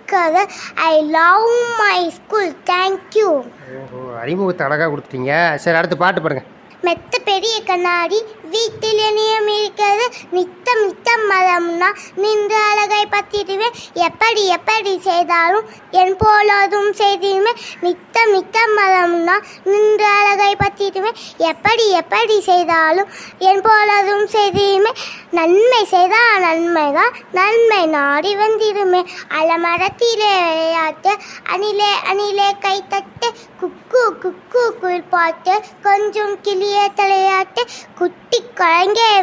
மிக்கது I love my school thank you ஓஹோ அறிமுகத்தை அழகாக கொடுத்துட்டீங்க சரி அடுத்து பாட்டு பாடுங்க மெத்த பெரிய கண்ணாடி வீட்டில் இணையம் இருக்கிறது நித்தம் நித்தம் மதம்னா நின்று அழகை பத்திடுவேன் எப்படி எப்படி செய்தாலும் என் போலதும் செய்திடுவேன் நித்தம் நித்தம் மதம்னா நின்று அழகை பத்திடுவேன் எப்படி எப்படி செய்தாலும் என் போலதும் செய்திடுமே நன்மை செய்தால் நன்மைதான் நன்மை நாடி வந்திடுமே அலமரத்திலே விளையாட்டு அணிலே அணிலே கைத்தட்டு குக்கு குக்கு குயில் பாட்டு கொஞ்சம் கிளிய தலையாட்டு குட்டி குழந்தை